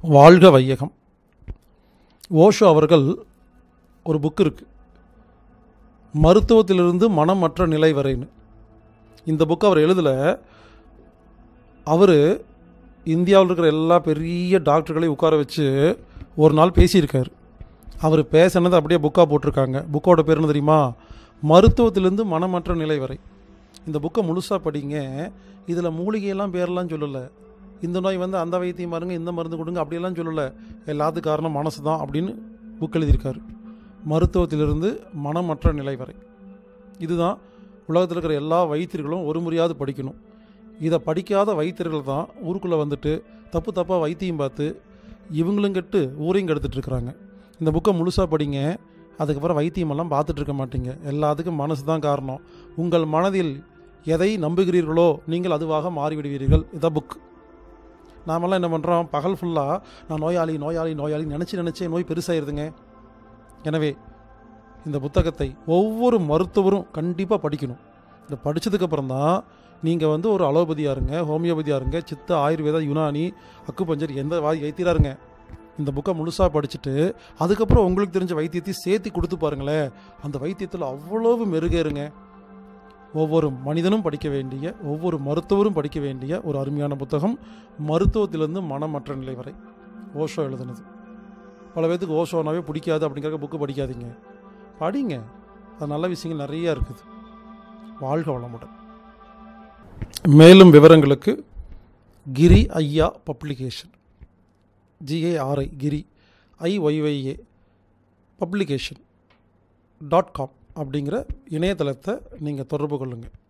வாழ்க வையகம் ஓஷோ அவர்கள் ஒரு புக் இருக்கு மருத்துவத்திலிருந்து மனமற்ற நிலை வரைன்னு இந்த புக் அவர் எழுதலை அவர் இந்தியாவில் இருக்கிற எல்லா பெரிய டாக்டர்களையும் உட்கார வச்சு ஒரு நாள் பேசியிருக்கார் அவர் பேசினது அப்படியே புக்காக போட்டிருக்காங்க புக்கோட பேர் என்ன தெரியுமா மருத்துவத்திலிருந்து மனமற்ற நிலை வரை இந்த புக்கை முழுசாக படிங்க இதில் மூலிகையெல்லாம் பேரெல்லாம் சொல்லலை இந்த நோய் வந்து அந்த வைத்தியம் பாருங்க இந்த மருந்து கொடுங்க அப்படியெல்லாம் சொல்லலை எல்லாத்துக்கும் காரணம் மனசு தான் அப்படின்னு புக் எழுதியிருக்காரு மருத்துவத்திலிருந்து மனமற்ற நிலை வரை இதுதான் உலகத்தில் இருக்கிற எல்லா வைத்தியர்களும் ஒரு முறையாவது படிக்கணும் இதை படிக்காத வைத்தியர்கள் தான் ஊருக்குள்ளே வந்துட்டு தப்பு தப்பாக வைத்தியம் பார்த்து இவங்களும் கெட்டு ஊரையும் கெடுத்துட்டு இருக்கிறாங்க இந்த புக்கை முழுசாக படிங்க அதுக்கப்புறம் வைத்தியமெல்லாம் பார்த்துட்டு இருக்க மாட்டீங்க எல்லாத்துக்கும் மனசு தான் காரணம் உங்கள் மனதில் எதை நம்புகிறீர்களோ நீங்கள் அதுவாக மாறிவிடுவீர்கள் இதான் புக் நாமெல்லாம் என்ன பண்ணுறோம் பகல் ஃபுல்லாக நான் நோயாளி நோயாளி நோயாளி நினச்சி நினச்சே நோய் பெருசாயிருதுங்க எனவே இந்த புத்தகத்தை ஒவ்வொரு மருத்துவரும் கண்டிப்பாக படிக்கணும் இதை படித்ததுக்கப்புறம் தான் நீங்கள் வந்து ஒரு அலோபதியாக இருங்க ஹோமியோபதியாக இருங்க சித்த ஆயுர்வேதா யுனானி அக்குபஞ்சர் எந்த வாய் வைத்தியராக இருங்க இந்த புக்கை முழுசாக படிச்சுட்டு அதுக்கப்புறம் உங்களுக்கு தெரிஞ்ச வைத்தியத்தையும் சேர்த்து கொடுத்து பாருங்களேன் அந்த வைத்தியத்தில் அவ்வளவு மெருகேறுங்க ஒவ்வொரு மனிதனும் படிக்க வேண்டிய ஒவ்வொரு மருத்துவரும் படிக்க வேண்டிய ஒரு அருமையான புத்தகம் மருத்துவத்திலிருந்து மனமற்ற நிலை வரை ஓஷோ எழுதுனது பல பேத்துக்கு ஓஷோனாவே பிடிக்காது அப்படிங்கிற புக்கு படிக்காதீங்க படிங்க அது நல்ல விஷயங்கள் நிறைய இருக்குது வாழ்க வளமுடன் மேலும் விவரங்களுக்கு Giri Iyya publication G A R I Giri I Y Y A publication dot com அப்படிங்கிற இணையதளத்தை நீங்கள் தொடர்பு கொள்ளுங்கள்